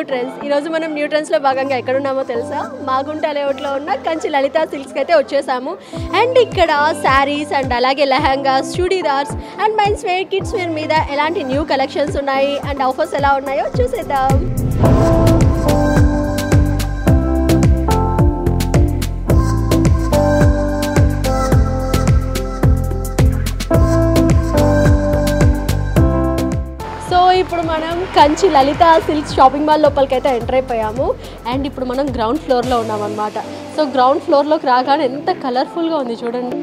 Trends ఈరోజు మనం new ట్రెండ్స్లో భాగంగా ఎక్కడున్నామో తెలుసా మాగుంట లేఅవుట్లో ఉన్న కంచి లలిత సిల్క్స్కి అయితే వచ్చేసాము అండ్ ఇక్కడ శారీస్ అండ్ అలాగే lehengas churidars and men's wear kids wear మీద ఎలాంటి న్యూ కలెక్షన్స్ ఉన్నాయి అండ్ ఆఫర్స్ ఎలా ఉన్నాయో చూసేద్దాం సో ఇప్పుడు మనం Kanchi Lalitha silk shopping mall లోపలికి అయితే ఎంటర్ అయిపోయాము అండ్ ఇప్పుడు మనం గ్రౌండ్ ఫ్లోర్లో ఉన్నాం అనమాట సో గ్రౌండ్ ఫ్లోర్లోకి రాగానే ఎంత కలర్ఫుల్గా ఉంది చూడండి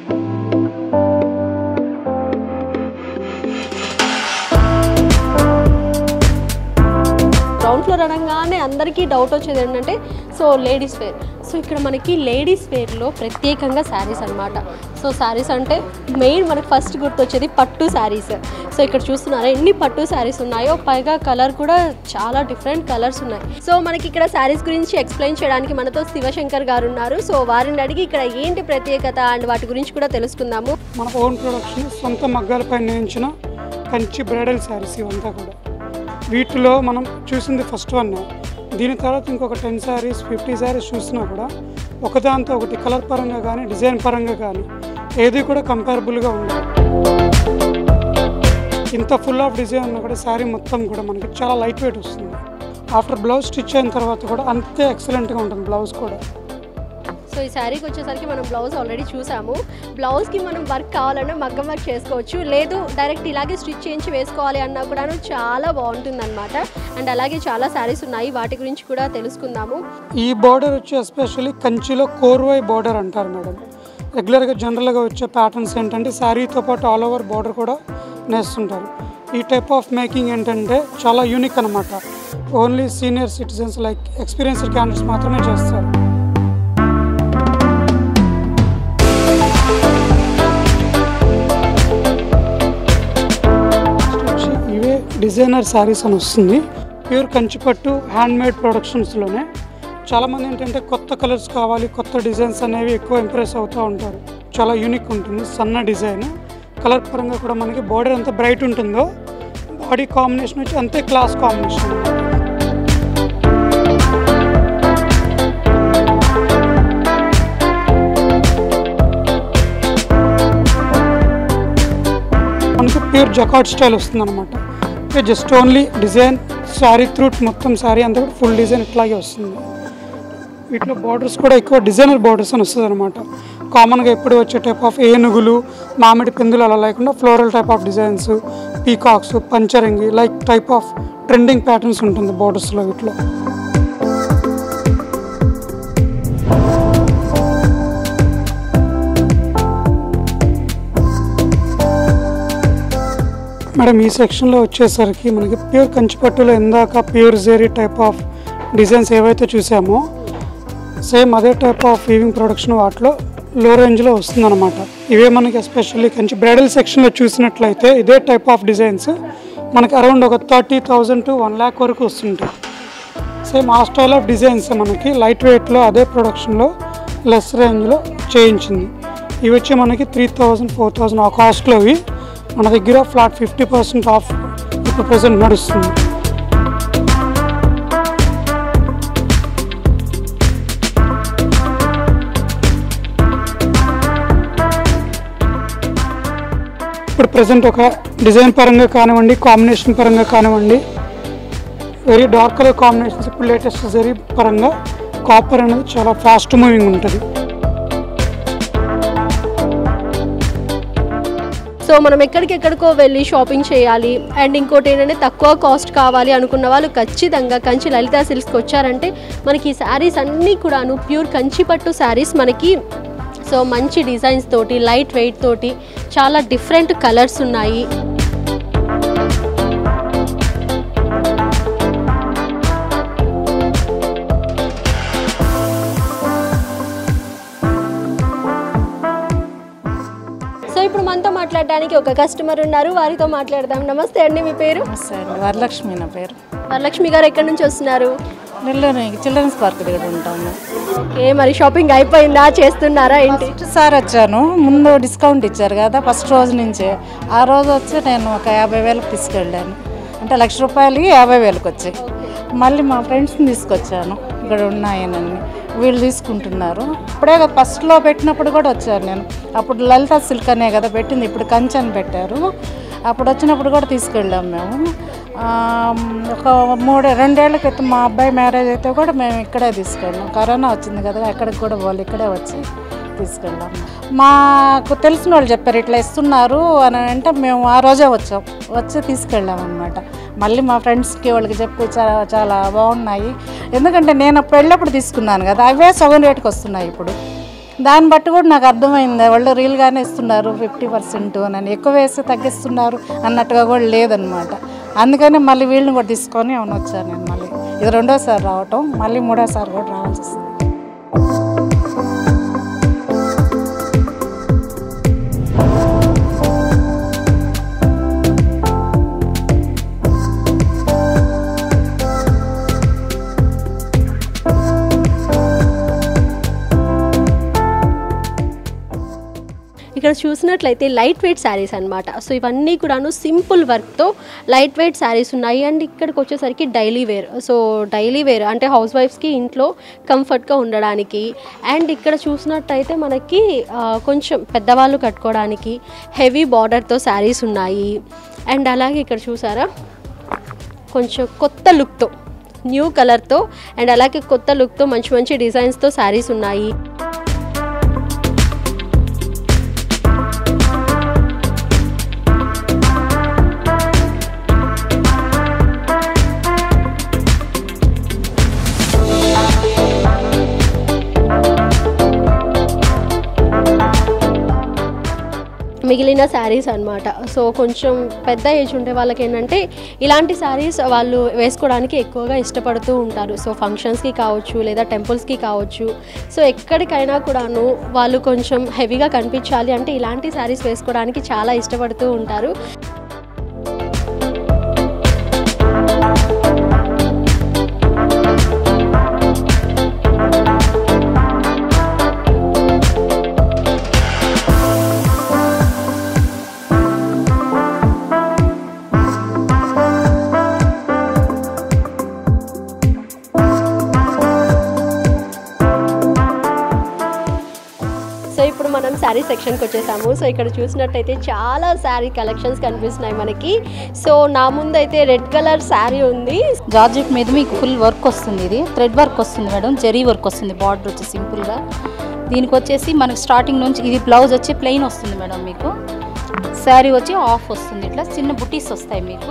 గ్రౌండ్ ఫ్లోర్ అనగానే అందరికీ డౌట్ వచ్చేది ఏంటంటే సో లేడీస్ వేర్ సో ఇక్కడ మనకి లేడీస్ వేర్లో ప్రత్యేకంగా శారీస్ అన్నమాట సో శారీస్ అంటే మెయిన్ మనకి ఫస్ట్ గుర్తొచ్చేది పట్టు శారీస్ సో ఇక్కడ చూస్తున్నారా ఎన్ని పట్టు శారీస్ ఉన్నాయో పైగా కలర్ కూడా చాలా డిఫరెంట్ కలర్స్ ఉన్నాయి సో మనకి ఇక్కడ శారీస్ గురించి ఎక్స్ప్లెయిన్ చేయడానికి మనతో శివశంకర్ గారు ఉన్నారు సో వారిని అడిగి ఇక్కడ ఏంటి ప్రత్యేకత అండ్ వాటి గురించి కూడా తెలుసుకుందాము మన ఓన్ ప్రొడక్షన్ సొంత మగ్గాలపై నేయించిన కంచి బ్రైడల్ శారీస్ ఇవంతా కూడా వీటిలో మనం చూసింది ఫస్ట్ వన్ దీని తర్వాత ఇంకొక టెన్ శారీస్ ఫిఫ్టీ శారీస్ చూసినా కూడా ఒకదాంతో ఒకటి కలర్ పరంగా కానీ డిజైన్ పరంగా కానీ ఏది కూడా కంపారబుల్గా ఉండదు ఇంత ఫుల్ ఆఫ్ డిజైన్ ఉన్నా కూడా శారీ మొత్తం కూడా మనకి చాలా లైట్ వెయిట్ వస్తుంది ఆఫ్టర్ బ్లౌజ్ స్టిచ్ అయిన తర్వాత కూడా అంతే ఎక్సలెంట్గా ఉంటుంది బ్లౌజ్ కూడా సో ఈ శారీకి వచ్చేసరికి మనం బ్లౌజ్ ఆల్రెడీ చూసాము బ్లౌజ్కి మనం వర్క్ కావాలన్నా మగ్గం వర్క్ చేసుకోవచ్చు లేదు డైరెక్ట్ ఇలాగే స్టిచ్ చేయించి వేసుకోవాలి అన్నా కూడాను చాలా బాగుంటుంది అనమాట అండ్ అలాగే చాలా శారీస్ ఉన్నాయి వాటి గురించి కూడా తెలుసుకుందాము ఈ బార్డర్ వచ్చి ఎస్పెషల్లీ కంచిలో కోర్వై బార్డర్ అంటారు మేడం రెగ్యులర్గా జనరల్గా వచ్చే ప్యాటర్న్స్ ఏంటంటే శారీతో పాటు ఆల్ ఓవర్ బార్డర్ కూడా నేస్తుంటారు ఈ టైప్ ఆఫ్ మేకింగ్ ఏంటంటే చాలా యూనిక్ అనమాట only senior citizens like experienced candidates మాత్రమే చేస్తారు Next వచ్చి ఇవే డిజైనర్ శారీస్ అని వస్తుంది ప్యూర్ కంచిపట్టు హ్యాండ్ మేడ్ ప్రొడక్షన్స్లోనే చాలామంది ఏంటంటే కొత్త కలర్స్ కావాలి కొత్త డిజైన్స్ అనేవి ఎక్కువ ఇంప్రెస్ అవుతూ ఉంటారు చాలా యూనిక్ ఉంటుంది సన్న డిజైన్ కలర్ పరంగా కూడా మనకి బార్డర్ ఎంత బ్రైట్ ఉంటుందో బాడీ కాంబినేషన్ వచ్చి అంతే క్లాస్ కాంబినేషన్ మనకి ప్యూర్ జకాట్ స్టైల్ వస్తుంది అనమాట just only design sari throughout మొత్తం శారీ అంతా కూడా ఫుల్ డిజైన్ ఇట్లాగే వస్తుంది వీటిలో బార్డర్స్ కూడా ఎక్కువ డిజైనర్ బార్డర్స్ అని వస్తుంది అనమాట కామన్గా ఎప్పుడు వచ్చే టైప్ ఆఫ్ ఏనుగులు మామిడి పిందులు అలా లేకుండా floral type of designs peacocks పంచరంగి like type of trending patterns ఉంటుంది బార్డర్స్లో వీటిలో మేడం ఈ సెక్షన్లో వచ్చేసరికి మనకి ప్యూర్ కంచిపట్టులో ఇందాక pure zari type of designs ఏవైతే చూసామో సేమ్ అదే టైప్ ఆఫ్ వీవింగ్ ప్రొడక్షన్ వాటిలో లో రేంజ్లో వస్తుందన్నమాట ఇవే మనకి ఎస్పెషల్లీ కంచి బ్రైడల్ సెక్షన్లో చూసినట్లయితే ఇదే టైప్ ఆఫ్ డిజైన్స్ మనకి అరౌండ్ ఒక thirty thousand to one lakh వరకు వస్తుంటాయి సేమ్ ఆ స్టైల్ ఆఫ్ డిజైన్స్ మనకి లైట్ వెయిట్లో అదే ప్రొడక్షన్లో లెస్ రేంజ్లో చేయించింది ఇవి వచ్చి మనకి త్రీ థౌజండ్ ఫోర్ థౌజండ్ ఆ కాస్ట్లో ఇవి మన దగ్గర ఫ్లాట్ ఫిఫ్టీ పర్సెంట్ ఆఫ్ ఇప్పుడు ప్రజెంట్ నడుస్తుంది ఇప్పుడు ప్రజెంట్ ఒక డిజైన్ పరంగా కానివ్వండి కాంబినేషన్ పరంగా కానివ్వండి వెరీ డార్క్ కలర్ కాంబినేషన్స్ ఇప్పుడు లేటెస్ట్ జరీ పరంగా కాపర్ అనేది చాలా ఫాస్ట్ మూవింగ్ ఉంటుంది సో మనం ఎక్కడికెక్కడికో వెళ్ళి షాపింగ్ చేయాలి అండ్ ఇంకోటి ఏంటంటే తక్కువ కాస్ట్ కావాలి అనుకున్న వాళ్ళు ఖచ్చితంగా కంచి లలిత సిల్క్స్కి వచ్చారంటే మనకి ఈ శారీస్ అన్నీ కూడాను ప్యూర్ కంచి పట్టు శారీస్ మనకి సో మంచి డిజైన్స్ తోటి లైట్ వెయిట్ తోటి చాలా డిఫరెంట్ కలర్స్ ఉన్నాయి సో ఇప్పుడు మనతో మాట్లాడడానికి ఒక కస్టమర్ ఉన్నారు వారితో మాట్లాడదాం నమస్తే అండి మీ పేరు నమస్తే అండి వరలక్ష్మి నా పేరు వరలక్ష్మి గారు ఎక్కడి నుంచి వస్తున్నారు నెల్లూరు చిల్డ్రన్స్ పార్క్ దగ్గర ఉంటాము ఏ మరి షాపింగ్ అయిపోయిందా చేస్తున్నారా ఏంటి ఫస్ట్ సార్ వచ్చాను ముందు డిస్కౌంట్ ఇచ్చారు కదా ఫస్ట్ రోజు నుంచే ఆ రోజు వచ్చి నేను ఒక యాభై వేలకు తీసుకెళ్ళాను అంటే లక్ష రూపాయలకి యాభై వేలకు వచ్చాయి మళ్ళీ మా ఫ్రెండ్స్ని తీసుకొచ్చాను ఇక్కడ ఉన్నాయనని వీళ్ళు తీసుకుంటున్నారు ఇప్పుడే కదా ఫస్ట్లో పెట్టినప్పుడు కూడా వచ్చాను నేను అప్పుడు లలిత సిల్క్ అనే కదా పెట్టింది ఇప్పుడు కంచెని పెట్టారు అప్పుడు వచ్చినప్పుడు కూడా తీసుకెళ్ళాం మేము ఆ, ఒక మూడు రెండేళ్ల క్రితం మా అబ్బాయి మ్యారేజ్ అయితే కూడా మేము ఇక్కడే తీసుకెళ్ళాం కరోనా వచ్చింది కదా ఎక్కడికి కూడా వాళ్ళు ఇక్కడే వచ్చి తీసుకెళ్ళాం మాకు తెలిసిన వాళ్ళు చెప్పారు ఇట్లా ఇస్తున్నారు అని అంటే మేము ఆ రోజే వచ్చాం వచ్చి తీసుకెళ్ళాం అనమాట మళ్ళీ మా ఫ్రెండ్స్కి వాళ్ళకి చెప్పి చాలా చాలా బాగున్నాయి ఎందుకంటే నేను అప్పుడు వెళ్ళినప్పుడు తీసుకున్నాను కదా అవే సగం రేటుకి వస్తున్నాయి ఇప్పుడు దాన్ని బట్టి కూడా నాకు అర్థమైంది వాళ్ళు రీల్గానే ఇస్తున్నారు ఫిఫ్టీ పర్సెంట్ అని ఎక్కువ వేసి తగ్గిస్తున్నారు అన్నట్టుగా కూడా లేదనమాట అందుకని మళ్ళీ వీళ్ళని కూడా తీసుకొని అవును వచ్చాను నేను మళ్ళీ ఇది రెండోసారి రావటం మళ్ళీ మూడోసారి కూడా రావాల్సి వస్తుంది ఇక్కడ చూసినట్లయితే లైట్ వెయిట్ శారీస్ అన్నమాట సో ఇవన్నీ కూడాను సింపుల్ వర్క్తో లైట్ వెయిట్ శారీస్ ఉన్నాయి అండ్ ఇక్కడికి వచ్చేసరికి daily wear so daily wear అంటే హౌస్ వైఫ్స్కి ఇంట్లో కంఫర్ట్గా ఉండడానికి అండ్ ఇక్కడ చూసినట్టయితే మనకి ఆ, కొంచెం పెద్దవాళ్ళు కట్టుకోవడానికి హెవీ బార్డర్తో శారీస్ ఉన్నాయి అండ్ అలాగే ఇక్కడ చూసారా కొంచెం కొత్త లుక్తో న్యూ కలర్తో అండ్ అలాగే కొత్త లుక్తో మంచి మంచి డిజైన్స్తో శారీస్ ఉన్నాయి మిగిలిన శారీస్ అన్నమాట సో కొంచెం పెద్ద ఏజ్ ఉండే వాళ్ళకి ఏంటంటే ఇలాంటి శారీస్ వాళ్ళు వేసుకోవడానికి ఎక్కువగా ఇష్టపడుతూ ఉంటారు సో ఫంక్షన్స్కి కావచ్చు లేదా టెంపుల్స్కి కావచ్చు సో ఎక్కడికైనా కూడాను వాళ్ళు కొంచెం హెవీగా కనిపించాలి అంటే ఇలాంటి శారీస్ వేసుకోవడానికి చాలా ఇష్టపడుతూ ఉంటారు సో ఇప్పుడు మనం శారీ సెక్షన్కి వచ్చేసాము సో ఇక్కడ చూసినట్టయితే చాలా శారీ కలెక్షన్స్ కనిపిస్తున్నాయి మనకి సో నా ముందు అయితే రెడ్ కలర్ శారీ ఉంది జార్జెట్ మీద మీకు ఫుల్ వర్క్ వస్తుంది ఇది థ్రెడ్ వర్క్ వస్తుంది మేడం జరీ వర్క్ వస్తుంది బార్డర్ వచ్చి సింపుల్గా దీనికి వచ్చేసి మనకి స్టార్టింగ్ నుంచి ఇది బ్లౌజ్ వచ్చి ప్లెయిన్ వస్తుంది మేడం మీకు శారీ వచ్చి ఆఫ్ వస్తుంది ఇట్లా చిన్న బుటీస్ వస్తాయి మీకు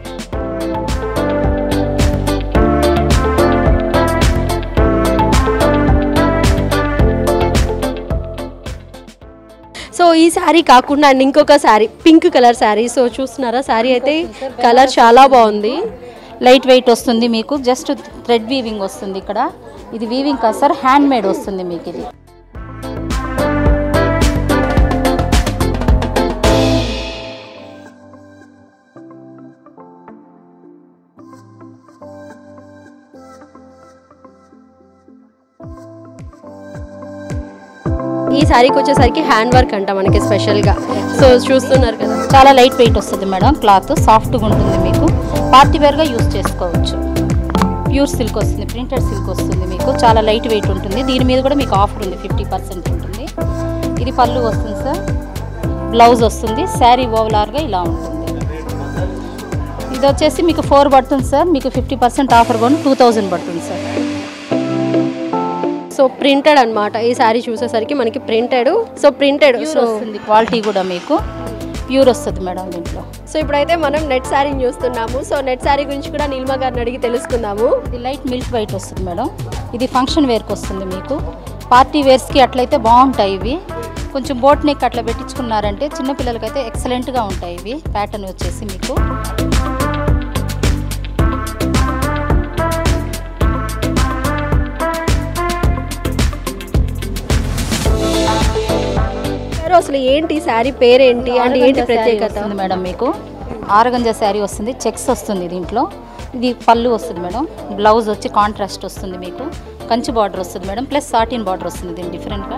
సో ఈ శారీ కాకుండా అండ్ ఇంకొక sari pink colour sari so చూస్తున్నారా శారీ అయితే కలర్ చాలా బాగుంది లైట్ వెయిట్ వస్తుంది మీకు జస్ట్ థ్రెడ్ వీవింగ్ వస్తుంది ఇక్కడ ఇది వీవింగ్ కాదు సార్ హ్యాండ్ మేడ్ వస్తుంది మీకు ఇది ఈ శారీకి వచ్చేసరికి హ్యాండ్ వర్క్ అంట మనకి స్పెషల్గా సో చూస్తున్నారు కదా చాలా లైట్ వెయిట్ వస్తుంది మేడం క్లాత్ సాఫ్ట్గా ఉంటుంది మీకు పార్టీ వేర్గా యూస్ చేసుకోవచ్చు ప్యూర్ సిల్క్ వస్తుంది ప్రింటెడ్ సిల్క్ వస్తుంది మీకు చాలా లైట్ వెయిట్ ఉంటుంది దీని మీద కూడా మీకు ఆఫర్ ఉంది ఫిఫ్టీ పర్సెంట్ ఉంటుంది ఇది పళ్ళు వస్తుంది సార్ బ్లౌజ్ వస్తుంది శారీ ఓవలార్గా ఇలా ఉంటుంది ఇది వచ్చేసి మీకు ఫోర్ పడుతుంది సార్ మీకు ఫిఫ్టీ పర్సెంట్ ఆఫర్ కూడా టూ థౌజండ్ పడుతుంది సార్ సో ప్రింటెడ్ అన్నమాట ఈ శారీ చూసేసరికి మనకి printed so printed pure so వస్తుంది క్వాలిటీ కూడా మీకు ప్యూర్ వస్తుంది మేడం దీంట్లో సో ఇప్పుడైతే మనం నెట్ శారీని చూస్తున్నాము సో నెట్ శారీ గురించి కూడా నీల్మ గారిని అడిగి తెలుసుకుందాము ఇది లైట్ మిల్క్ వైట్ వస్తుంది మేడం ఇది ఫంక్షన్ వేర్కి వస్తుంది మీకు పార్టీ వేర్స్కి అట్లయితే బాగుంటాయి ఇవి కొంచెం బోట్ నెక్ అట్లా పెట్టించుకున్నారంటే చిన్నపిల్లలకైతే ఎక్సలెంట్గా ఉంటాయి ఇవి ప్యాటర్న్ వచ్చేసి మీకు గారు అసలు ఏంటి శారీ పేరేంటి అంటే ఏంటి ఆరగంజా శారీ ప్రత్యేకత వస్తుంది మేడం మీకు ఆరగంజా శారీ వస్తుంది చెక్స్ వస్తుంది దీంట్లో ఇది పళ్ళు వస్తుంది మేడం బ్లౌజ్ వచ్చి కాంట్రాస్ట్ వస్తుంది మీకు కంచి బార్డర్ వస్తుంది మేడం ప్లస్ సాటిన్ బార్డర్ వస్తుంది దీని డిఫరెంట్గా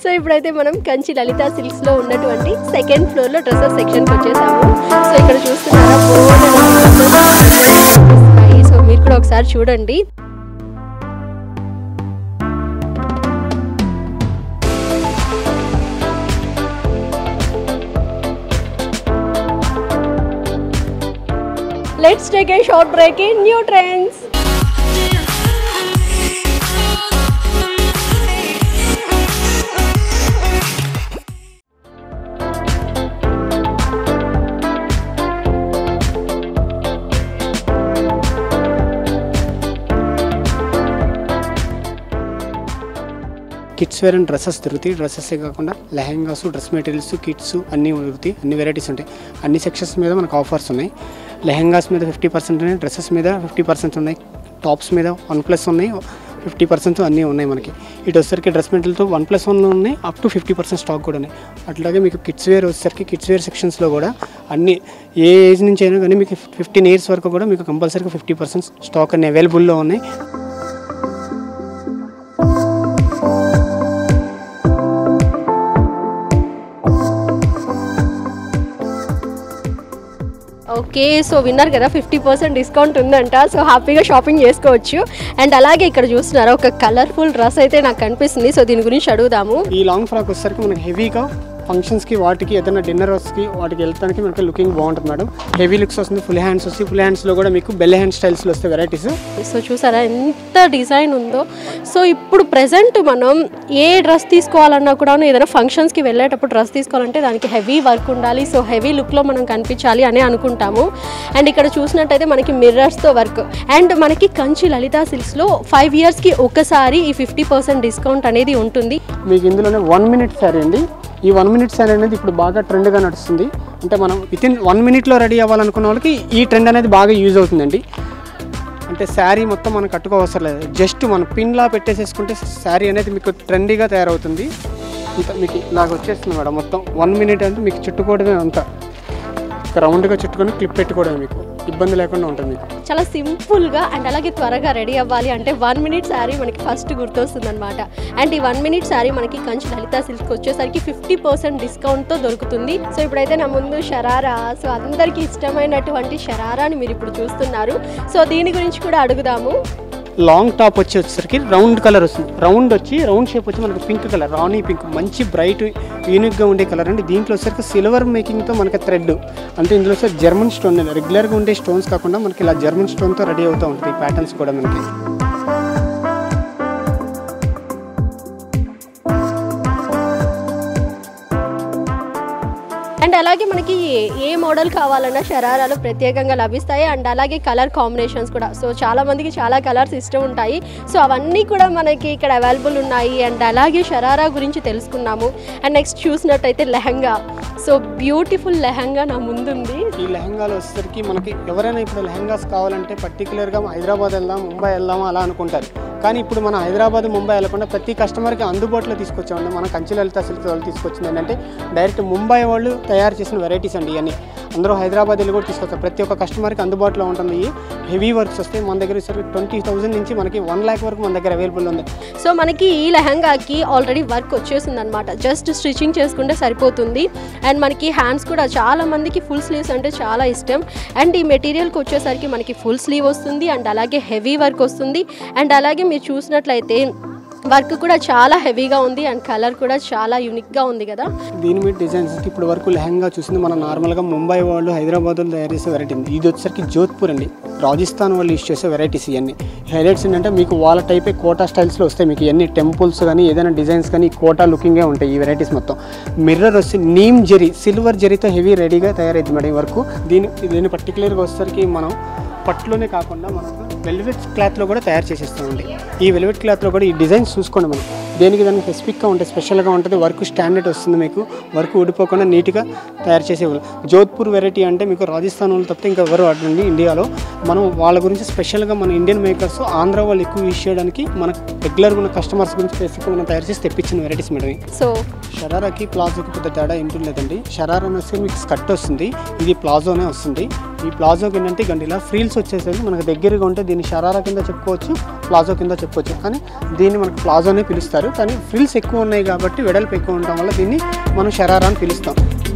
సో ఇప్పుడైతే మనం కంచి లలిత సిల్క్స్ లో ఉన్నటువంటి సెకండ్ ఫ్లోర్ లో డ్రెస్సెస్ సెక్షన్ కి వచ్చేసాము సో ఇక్కడ చూస్తున్నారా బోలెడన్ని సో మీరు కూడా ఒకసారి చూడండి let's take a short break in new trends kids wear and dresses దొరుకుతాయి డ్రెస్సెసే కాకుండా లెహెంగాస్ డ్రెస్ మెటీరియల్స్ కిడ్స్ అన్నీ దొరుకుతాయి అన్ని వెరైటీస్ ఉంటాయి అన్ని సెక్షన్స్ మీద మనకు ఆఫర్స్ ఉన్నాయి లెహెంగాస్ మీద ఫిఫ్టీ పర్సెంట్ ఉన్నాయి డ్రెస్సెస్ మీద ఫిఫ్టీ పర్సెంట్ ఉన్నాయి టాప్స్ మీద వన్ ప్లస్ ఉన్నాయి ఫిఫ్టీ పర్సెంట్ అన్నీ ఉన్నాయి మనకి ఇటు వచ్చేసరికి డ్రెస్ మెటీరియల్తో వన్ ప్లస్ వన్లో ఉన్నాయి up to fifty percent stock కూడా ఉన్నాయి అట్లాగే మీకు కిడ్స్ వేర్ వచ్చేసరికి కిడ్స్ వేర్ సెక్షన్స్లో కూడా అన్ని ఏ ఏజ్ నుంచి అయినా కానీ మీకు ఫిఫ్టీన్ ఇయర్స్ వరకు కూడా మీకు కంపల్సరీగా ఫిఫ్టీ పర్సెంట్ స్టాక్ అన్ని అవైలబుల్లో ఉన్నాయి ఓకే సో విన్నారు కదా ఫిఫ్టీ పర్సెంట్ డిస్కౌంట్ ఉందంట సో హ్యాపీగా షాపింగ్ చేసుకోవచ్చు అండ్ అలాగే ఇక్కడ చూస్తున్నారా ఒక కలర్ఫుల్ డ్రెస్ అయితే నాకు కనిపిస్తుంది సో దీని గురించి అడుగుదాము ఈ లాంగ్ ఫ్రాక్ వచ్చేసరికి మనకి హెవీగా ఫంక్షన్స్కి వాటికి ఏదైనా డిన్నర్ వస్కి వాటికి వెళ్ళడానికి మనకి లుకింగ్ బాగుంటుంది మేడం హెవీ లుక్స్ వస్తుంది ఫుల్ హ్యాండ్స్ వస్తాయి ఫుల్ హ్యాండ్స్లో కూడా మీకు బెల్ హ్యాండ్ స్టైల్స్లో వస్తాయి వెరైటీస్ సో చూసారా ఎంత డిజైన్ ఉందో సో ఇప్పుడు ప్రెసెంట్ మనం ఏ డ్రెస్ తీసుకోవాలన్నా కూడా ఏదైనా ఫంక్షన్స్కి వెళ్ళేటప్పుడు డ్రెస్ తీసుకోవాలంటే దానికి హెవీ వర్క్ ఉండాలి సో హెవీ లుక్లో మనం కనిపించాలి అని అనుకుంటాము అండ్ ఇక్కడ చూసినట్టయితే మనకి మిర్రర్స్తో వర్క్ అండ్ మనకి కంచి లలిత సిల్క్స్లో ఫైవ్ ఇయర్స్కి ఒకసారి ఈ ఫిఫ్టీ పర్సెంట్ డిస్కౌంట్ అనేది ఉంటుంది మీకు ఇందులోనే వన్ మినిట్ శారీ అండి ఈ వన్ మినిట్ శారీ అనేది ఇప్పుడు బాగా ట్రెండ్గా నడుస్తుంది అంటే మనం విత్ ఇన్ వన్ మినిట్లో రెడీ అవ్వాలనుకున్న వాళ్ళకి ఈ ట్రెండ్ అనేది బాగా యూజ్ అవుతుందండి అంటే శారీ మొత్తం మనం కట్టుకోవసరం లేదు జస్ట్ మనం పిన్లా పెట్టేసేసుకుంటే శారీ అనేది మీకు ట్రెండీగా తయారవుతుంది ఇంత మీకు ఇలాగ వచ్చేస్తుంది మేడం మొత్తం వన్ మినిట్ అంటే మీకు చుట్టుకోవడమే అంతా రౌండ్గా చుట్టుకొని క్లిప్ పెట్టుకోవడమే మీకు ఇబ్బంది లేకుండా ఉంటుంది మీకు చాలా సింపుల్గా అండ్ అలాగే త్వరగా రెడీ అవ్వాలి అంటే వన్ మినిట్ శారీ మనకి ఫస్ట్ గుర్తొస్తుంది అనమాట అండ్ ఈ వన్ మినిట్ శారీ మనకి కంచి లలిత సిల్క్ వచ్చేసరికి ఫిఫ్టీ పర్సెంట్ డిస్కౌంట్తో దొరుకుతుంది సో ఇప్పుడైతే నా ముందు షరారా సో అందరికీ ఇష్టమైనటువంటి షరారాని మీరు ఇప్పుడు చూస్తున్నారు సో దీని గురించి కూడా అడుగుదాము లాంగ్ టాప్ వచ్చి వచ్చేసరికి రౌండ్ కలర్ వస్తుంది రౌండ్ వచ్చి రౌండ్ షేప్ వచ్చి మనకు పింక్ కలర్ రాణి పింక్ మంచి బ్రైట్ యూనిక్గా ఉండే కలర్ అండి దీంట్లో వచ్చేసరికి సిల్వర్ మేకింగ్తో మనకి థ్రెడ్ అంటే ఇందులో వచ్చే జర్మన్ స్టోన్ రెగ్యులర్గా ఉండే స్టోన్స్ కాకుండా మనకి ఇలా జర్మన్ స్టోన్తో రెడీ అవుతూ ఉంటుంది ఈ ప్యాటర్న్స్ కూడా మనకి అండ్ అలాగే మనకి ఏ మోడల్ కావాలన్నా షరారాలు ప్రత్యేకంగా లభిస్తాయి అండ్ అలాగే కలర్ కాంబినేషన్స్ కూడా సో చాలా మందికి చాలా కలర్స్ ఇష్టం ఉంటాయి సో అవన్నీ కూడా మనకి ఇక్కడ అవైలబుల్ ఉన్నాయి అండ్ అలాగే షరారా గురించి తెలుసుకున్నాము అండ్ నెక్స్ట్ చూసినట్టయితే లెహంగా సో బ్యూటిఫుల్ లెహంగా నా ముందుంది ఈ లెహంగాలు వచ్చేసరికి మనకి ఎవరైనా ఇప్పుడు లెహంగాస్ కావాలంటే పర్టికులర్గా హైదరాబాద్ వెళ్దాం ముంబై వెళ్దాం అలా అనుకుంటారు కానీ ఇప్పుడు మన హైదరాబాద్ ముంబై వెళ్ళకుండా ప్రతి కస్టమర్కి అందుబాటులో తీసుకొచ్చామండి మన కంచి లలిత సిల్క్ వాళ్ళు తీసుకొచ్చింది ఏంటంటే డైరెక్ట్ ముంబై వాళ్ళు తయారు చేసిన వెరైటీస్ అండి ఇవన్నీ అందరూ హైదరాబాద్ వెళ్ళి కూడా తీసుకొస్తారు ప్రతి ఒక్క కస్టమర్కి అందుబాటులో ఉంటుంది ఈ హెవీ వర్క్స్ వస్తాయి మన దగ్గర వచ్చేసరికి ట్వంటీ థౌసండ్ నుంచి మనకి వన్ ల్యాక్ వరకు మన దగ్గర అవైలబుల్ ఉంది సో మనకి ఈ లెహంగాకి ఆల్రెడీ వర్క్ వచ్చేసింది అనమాట జస్ట్ స్టిచ్చింగ్ చేసుకుంటే సరిపోతుంది అండ్ మనకి హ్యాండ్స్ కూడా చాలా మందికి ఫుల్ స్లీవ్స్ అంటే చాలా ఇష్టం అండ్ ఈ మెటీరియల్కి వచ్చేసరికి మనకి ఫుల్ స్లీవ్ వస్తుంది అండ్ అలాగే హెవీ వర్క్ వస్తుంది అండ్ అలాగే మీరు చూసినట్లయితే వర్క్ కూడా చాలా హెవీగా ఉంది అండ్ కలర్ కూడా చాలా యూనిక్గా ఉంది కదా దీని మీద డిజైన్స్ ఇప్పుడు వరకు లెహంగా చూసింది మనం నార్మల్గా ముంబై వాళ్ళు హైదరాబాద్ వాళ్ళు తయారు చేసే వెరైటీ ఇది వచ్చేసరికి జోధ్పూర్ అండి రాజస్థాన్ వాళ్ళు యూస్ చేసే వెరైటీస్ ఇవన్నీ హైలైట్స్ ఏంటంటే మీకు వాళ్ళ టైపే కోటా స్టైల్స్లో వస్తాయి మీకు ఎన్ని టెంపుల్స్ కానీ ఏదైనా డిజైన్స్ కానీ కోటా లుకింగే ఉంటాయి ఈ వెరైటీస్ మొత్తం మిర్రర్ వచ్చి నీమ్ జెరీ సిల్వర్ జెరీతో హెవీ రెడీగా తయారైంది మేడం ఈ వరకు దీని దీని పర్టికులర్గా వచ్చేసరికి మనం పట్టులోనే కాకుండా మనకు వెల్వెట్ క్లాత్లో కూడా తయారు చేసేస్తామండి ఈ వెల్వెట్ క్లాత్లో కూడా ఈ డిజైన్స్ చూసుకోండి మనం దేనికి దానికి స్పెసిఫిక్గా ఉంటుంది స్పెషల్గా ఉంటుంది వర్క్ స్టాండర్డ్ వస్తుంది మీకు వర్క్ ఊడిపోకుండా నీట్గా తయారు చేసేవాళ్ళు జోధ్పూర్ వెరైటీ అంటే మీకు రాజస్థాన్ వాళ్ళు తప్పితే ఇంకా ఎవరు వాడండి ఇండియాలో మనం వాళ్ళ గురించి స్పెషల్గా మన ఇండియన్ మేకర్స్ ఆంధ్ర వాళ్ళు ఎక్కువ యూస్ చేయడానికి మన రెగ్యులర్గా ఉన్న కస్టమర్స్ గురించి స్పెసిఫిక్గా మనం తయారు చేసి తెప్పించిన వెరైటీస్ మేడం ఇవి. సో షరారాకి ప్లాజోకి పెద్ద తేడా ఏంటి లేదండి షరారా అనేసి మీకు స్కర్ట్ వస్తుంది ఇది ప్లాజోనే వస్తుంది ఈ ప్లాజోకి ఏంటంటే ఇగండి ఇలా ఫ్రీల్స్ వచ్చేసరికి మనకు దగ్గరగా ఉంటే దీన్ని షరారా కింద చెప్పుకోవచ్చు ప్లాజో కింద చెప్పుకోవచ్చు కానీ దీన్ని మనకు ప్లాజోనే పిలుస్తారు కానీ ఫ్రిల్స్ ఎక్కువ ఉన్నాయి కాబట్టి వెడల్పు ఎక్కువ ఉండటం వల్ల దీన్ని మనం షరారా అని పిలుస్తాం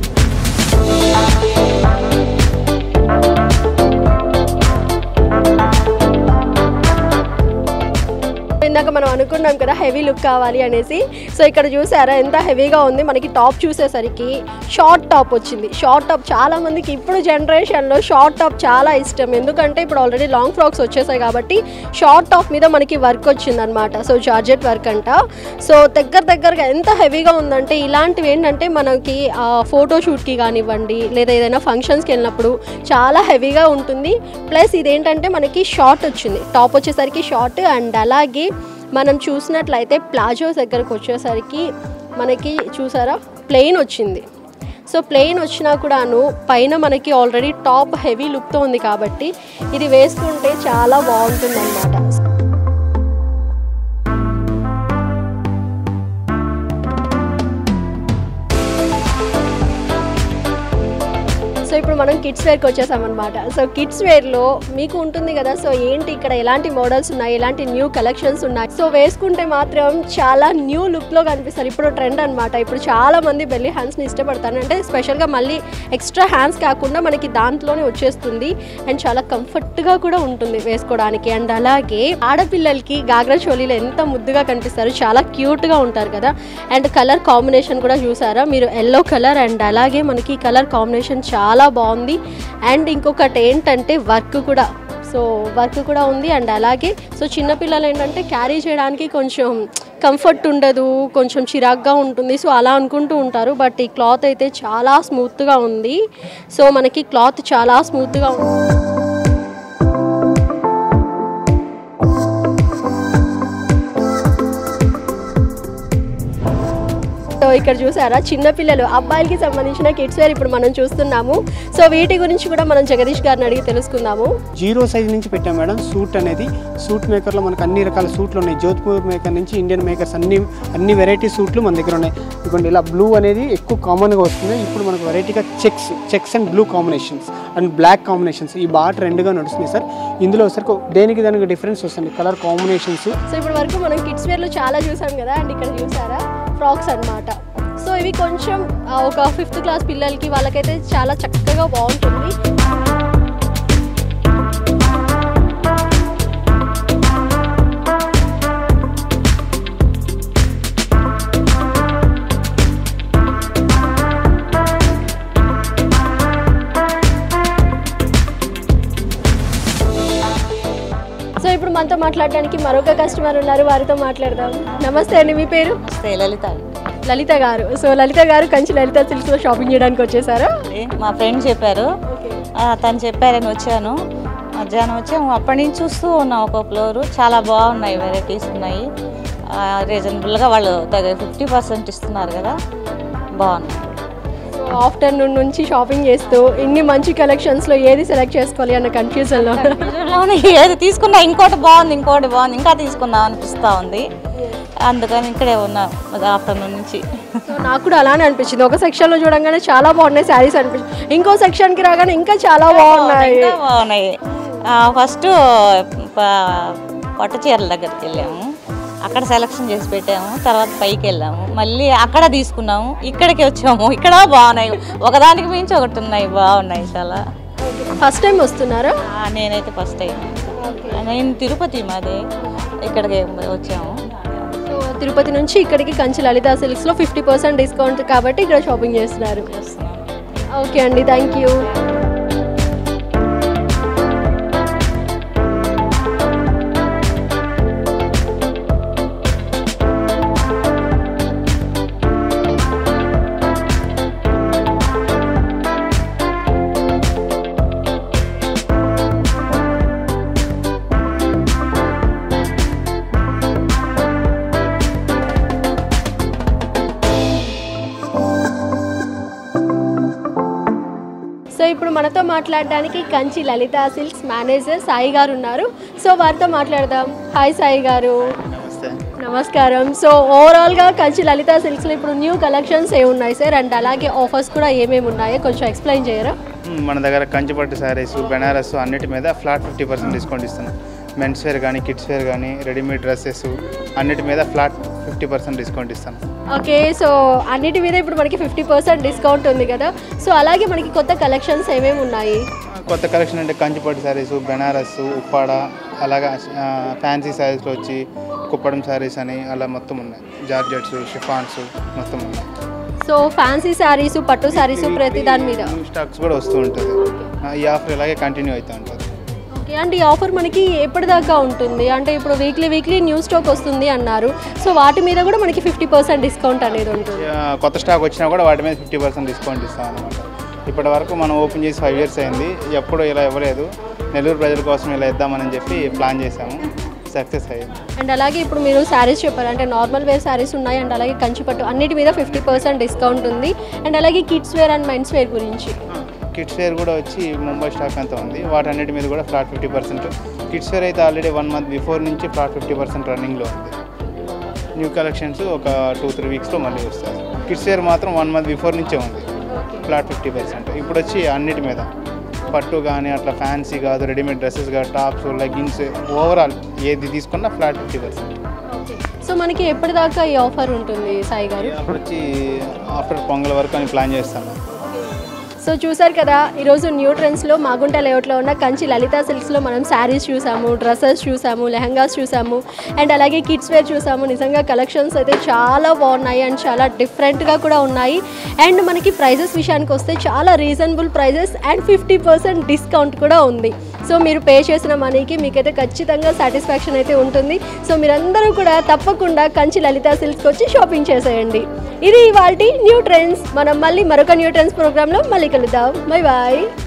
ఇందాక మనం అనుకున్నాం కదా హెవీ లుక్ కావాలి అనేసి సో ఇక్కడ చూసారా ఎంత హెవీగా ఉంది మనకి టాప్ చూసేసరికి షార్ట్ టాప్ వచ్చింది షార్ట్ టాప్ చాలా మందికి ఇప్పుడు జనరేషన్లో షార్ట్ టాప్ చాలా ఇష్టం ఎందుకంటే ఇప్పుడు ఆల్రెడీ లాంగ్ ఫ్రాక్స్ వచ్చేసాయి కాబట్టి షార్ట్ టాప్ మీద మనకి వర్క్ వచ్చింది అనమాట సో జార్జెట్ వర్క్ అంట సో దగ్గర దగ్గరగా ఎంత హెవీగా ఉందంటే ఇలాంటివి ఏంటంటే మనకి ఫోటో షూట్కి కానివ్వండి లేదా ఏదైనా ఫంక్షన్స్కి వెళ్ళినప్పుడు చాలా హెవీగా ఉంటుంది ప్లస్ ఇదేంటంటే మనకి షార్ట్ వచ్చింది టాప్ వచ్చేసరికి షార్ట్ అండ్ అలాగే మనం చూసినట్లయితే ప్లాజో దగ్గరకు వచ్చేసరికి మనకి చూసారా ప్లెయిన్ వచ్చింది సో ప్లెయిన్ వచ్చినా కూడాను పైన మనకి ఆల్రెడీ టాప్ హెవీ లుక్తో ఉంది కాబట్టి ఇది వేసుకుంటే చాలా బాగుంటుంది అనమాట సో ఇప్పుడు మనం కిడ్స్ వేర్కి వచ్చేసామన్నమాట సో కిడ్స్ వేర్లో మీకు ఉంటుంది కదా సో ఏంటి ఇక్కడ ఎలాంటి మోడల్స్ ఉన్నాయి ఎలాంటి న్యూ కలెక్షన్స్ ఉన్నాయి సో వేసుకుంటే మాత్రం చాలా న్యూ లుక్లో కనిపిస్తారు ఇప్పుడు ట్రెండ్ అనమాట ఇప్పుడు చాలా మంది బెల్లి హ్యాండ్స్ని ఇష్టపడతారు అంటే స్పెషల్గా మళ్ళీ ఎక్స్ట్రా హ్యాండ్స్ కాకుండా మనకి దాంట్లోనే వచ్చేస్తుంది అండ్ చాలా కంఫర్ట్గా కూడా ఉంటుంది వేసుకోవడానికి అండ్ అలాగే ఆడపిల్లలకి గాగ్రా చోలీలు ఎంత ముద్దుగా కనిపిస్తారు చాలా క్యూట్గా ఉంటారు కదా అండ్ కలర్ కాంబినేషన్ కూడా చూసారా మీరు ఎల్లో కలర్ అండ్ అలాగే మనకి కలర్ కాంబినేషన్ చాలా బాగుంది అండ్ ఇంకొకటి ఏంటంటే వర్క్ కూడా సో వర్క్ కూడా ఉంది అండ్ అలాగే సో చిన్నపిల్లలు ఏంటంటే క్యారీ చేయడానికి కొంచెం కంఫర్ట్ ఉండదు కొంచెం చిరాగ్గా ఉంటుంది సో అలా అనుకుంటూ ఉంటారు బట్ ఈ క్లాత్ అయితే చాలా స్మూత్గా ఉంది సో మనకి క్లాత్ చాలా స్మూత్గా ఉంది సో ఇక్కడ చూసారా చిన్నపిల్లలు అబ్బాయిలకి సంబంధించిన కిడ్స్ వేర్ ఇప్పుడు మనం చూస్తున్నాము సో వీటి గురించి కూడా మనం జగదీష్ గారిని అడిగి తెలుసుకుందాము జీరో సైజ్ నుంచి పెట్టాం మేడం సూట్ అనేది సూట్ మేకర్లో మనకు అన్ని రకాల సూట్లు ఉన్నాయి జోధ్పూర్ మేకర్ నుంచి ఇండియన్ మేకర్స్ అన్ని అన్ని వెరైటీ సూట్లు మన దగ్గర ఉన్నాయి ఇదిగోండి ఇలా బ్లూ అనేది ఎక్కువ కామన్గా వస్తుంది ఇప్పుడు మనకు వెరైటీగా checks checks and blue combinations and black combinations ఈ బాగా ట్రెండ్గా నడుస్తుంది సార్ ఇందులో సరికి దేనికి దానికి డిఫరెన్స్ వస్తుంది కలర్ కాంబినేషన్స్ సో ఇప్పటి వరకు మనం కిడ్స్ వేర్లో చాలా చూసాం కదా అండ్ ఇక్కడ చూసారా ఫ్రాక్స్ అన్నమాట సో ఇవి కొంచెం ఆ, ఒక ఫిఫ్త్ క్లాస్ పిల్లలకి వాళ్ళకైతే చాలా చక్కగా బాగుంటుంది సో ఇప్పుడు మనతో మాట్లాడడానికి మరొక కస్టమర్ ఉన్నారు వారితో మాట్లాడదాం నమస్తే అండి మీ పేరు లలిత లలిత గారు సో లలిత గారు కంచి లలిత సిల్క్స్ లో షాపింగ్ చేయడానికి వచ్చేసారా మా ఫ్రెండ్ చెప్పారు ఆ, తను చెప్పారని వచ్చాను మధ్యాహ్నం వచ్చాము అప్పటి నుంచి చూస్తూ ఉన్నాం ఒక ఫ్లోరు చాలా బాగున్నాయి వెరైటీస్ ఉన్నాయి రీజనబుల్గా వాళ్ళు దగ్గర ఫిఫ్టీ పర్సెంట్ ఇస్తున్నారు కదా బాగున్నాయి సో ఆఫ్టర్నూన్ నుంచి షాపింగ్ చేస్తూ ఇన్ని మంచి కలెక్షన్స్ లో ఏది సెలెక్ట్ చేసుకోవాలి అన్న కన్ఫ్యూజన్ లో లోనే ఏది తీసుకున్నా ఇంకోటి బాగుంది ఇంకోటి బాగుంది ఇంకా తీసుకుందాం అనిపిస్తూ ఉంది అందుకని ఇక్కడే ఉన్నాం ఆఫ్టర్నూన్ నుంచి సో నాకు కూడా అలానే అనిపించింది ఒక సెక్షన్ లో చూడంగానే చాలా బాగున్నాయి శారీస్ అనిపించింది ఇంకో సెక్షన్ కి రాగానే ఇంకా చాలా బాగున్నాయి ఇంకా బాగున్నాయి ఫస్ట్ పట్టు చీరల దగ్గరికి వెళ్ళాము అక్కడ సెలక్షన్ చేసి పెట్టాము తర్వాత పైకి వెళ్ళాము మళ్ళీ అక్కడ తీసుకున్నాము ఇక్కడికి వచ్చాము ఇక్కడ బాగున్నాయి ఒకదానికి మించి ఒకటి ఉన్నాయి బాగున్నాయి చాలా ఫస్ట్ టైం వస్తున్నారా ఆ, నేనైతే ఫస్ట్ టైం నేను తిరుపతి మాది ఇక్కడికి వచ్చాము సో తిరుపతి నుంచి ఇక్కడికి కంచి లలిత సిల్క్స్ లో ఫిఫ్టీ పర్సెంట్ డిస్కౌంట్ కాబట్టి ఇక్కడ షాపింగ్ చేస్తున్నారు ఓకే అండి థ్యాంక్ యూ సో ఇప్పుడు మనతో మాట్లాడడానికి కంచి లలిత సిల్క్స్ మేనేజర్ సాయి గారు ఉన్నారు సో వారితో మాట్లాడదాం హాయ్ సాయి గారు నమస్తే నమస్కారం సో ఓవరాల్గా కంచి లలిత సిల్క్స్లో ఇప్పుడు న్యూ కలెక్షన్స్ ఏమున్నాయి సార్ అండ్ అలాగే ఆఫర్స్ కూడా ఏమేమి ఉన్నాయో కొంచెం ఎక్స్ప్లెయిన్ చేయరా మ్మ్. మన దగ్గర కంచిపట్టు శారీస్ బెనారస్ అన్నిటి మీద ఫ్లాట్ ఫిఫ్టీ పర్సెంట్ డిస్కౌంట్ ఇస్తున్నాం మెన్స్ వేర్ కానీ కిడ్స్ వేర్ కానీ రెడీమేడ్ డ్రెస్సెస్ అన్నిటి మీద ఫ్లాట్ ఫిఫ్టీ పర్సెంట్ డిస్కౌంట్ ఇస్తాను ఓకే సో అన్నిటి మీద ఇప్పుడు మనకి ఫిఫ్టీ పర్సెంట్ డిస్కౌంట్ ఉంది కదా సో అలాగే మనకి కొత్త కలెక్షన్స్ ఏమేమి ఉన్నాయి కొత్త కలెక్షన్ అంటే కంచిపట్టు శారీస్ బెనారస్ ఉప్పాడ అలాగా ఫ్యాన్సీ శారీస్లో వచ్చి కుప్పడం శారీస్ అని అలా మొత్తం ఉన్నాయి జార్జెట్స్ షిఫాన్స్ మొత్తం ఉన్నాయి సో ఫ్యాన్సీ శారీస్ పట్టు శారీస్ ప్రతి దాని మీద న్యూ స్టాక్స్ కూడా వస్తూ ఉంటుంది ఆ, ఈ ఆఫర్ ఇలాగే కంటిన్యూ అవుతూ ఉంటుంది ఓకే అండ్ ఈ ఆఫర్ మనకి ఎప్పటిదాకా ఉంటుంది అంటే ఇప్పుడు వీక్లీ వీక్లీ న్యూ స్టాక్ వస్తుంది అన్నారు సో వాటి మీద కూడా మనకి ఫిఫ్టీ పర్సెంట్ డిస్కౌంట్ అనేది ఉంటుంది ఆ, కొత్త స్టాక్ వచ్చినా కూడా వాటి మీద ఫిఫ్టీ పర్సెంట్ డిస్కౌంట్ ఇస్తాం అనమాట ఇప్పటి వరకు మనం ఓపెన్ చేసి ఫైవ్ ఇయర్స్ అయింది ఎప్పుడు ఇలా ఇవ్వలేదు నెల్లూరు ప్రజల కోసం ఇలా ఇద్దామని చెప్పి ప్లాన్ చేశాము సక్సెస్ అయ్యింది అండ్ అలాగే ఇప్పుడు మీరు శారీస్ చెప్పారు అంటే నార్మల్ వేర్ శారీస్ ఉన్నాయి అండ్ అలాగే కంచిపట్టు అన్నిటి మీద ఫిఫ్టీ పర్సెంట్ డిస్కౌంట్ ఉంది అండ్ అలాగే kids wear and men's wear గురించి కిడ్స్ వేర్ కూడా వచ్చి ముంబై స్టాక్ అంతా ఉంది వాటన్నిటి మీద కూడా flat fifty percent kids wear అయితే ఆల్రెడీ వన్ మంత్ బిఫోర్ నుంచి ఫ్లాట్ ఫిఫ్టీ పర్సెంట్ రన్నింగ్లో ఉంది న్యూ కలెక్షన్స్ ఒక టూ త్రీ వీక్స్లో మళ్ళీ వస్తాయి కిడ్స్ వేర్ మాత్రం వన్ మంత్ బిఫోర్ నుంచే ఉంది ఫ్లాట్ ఫిఫ్టీ పర్సెంట్ ఇప్పుడు వచ్చి అన్నిటి మీద పట్టు కానీ అట్లా ఫ్యాన్సీ కాదు రెడీమేడ్ డ్రెస్సెస్ కాదు టాప్స్ లెగ్గిన్స్ ఓవరాల్ ఏది తీసుకున్నా ఫ్లాట్ ఫిఫ్టీ పర్సెంట్ సో మనకి ఎప్పటిదాకా ఈ ఆఫర్ ఉంటుంది సాయి గారు అప్పుడు వచ్చి ఆఫ్టర్ పొంగల్ వరకు అని ప్లాన్ చేస్తాను సో చూసారు కదా ఈరోజు న్యూ ట్రెండ్స్లో మాగుంట లేఅవుట్లో ఉన్న కంచి లలిత సిల్క్స్లో మనం శారీస్ చూసాము డ్రెస్సెస్ చూసాము లెహంగాస్ చూసాము అండ్ అలాగే కిడ్స్ వేర్ చూసాము నిజంగా కలెక్షన్స్ అయితే చాలా బాగున్నాయి అండ్ చాలా డిఫరెంట్గా కూడా ఉన్నాయి అండ్ మనకి ప్రైజెస్ విషయానికి వస్తే చాలా reasonable prices and fifty percent discount కూడా ఉంది సో మీరు పే చేసిన మనీకి మీకైతే ఖచ్చితంగా సాటిస్ఫాక్షన్ అయితే ఉంటుంది సో మీరందరూ కూడా తప్పకుండా కంచి లలిత సిల్క్స్కి వచ్చి షాపింగ్ చేసేయండి ఇది ఇవాళ న్యూ ట్రెండ్స్ మనం మళ్ళీ మరొక న్యూ ట్రెండ్స్ ప్రోగ్రాంలో మళ్ళీ కలుద్దాం బై బాయ్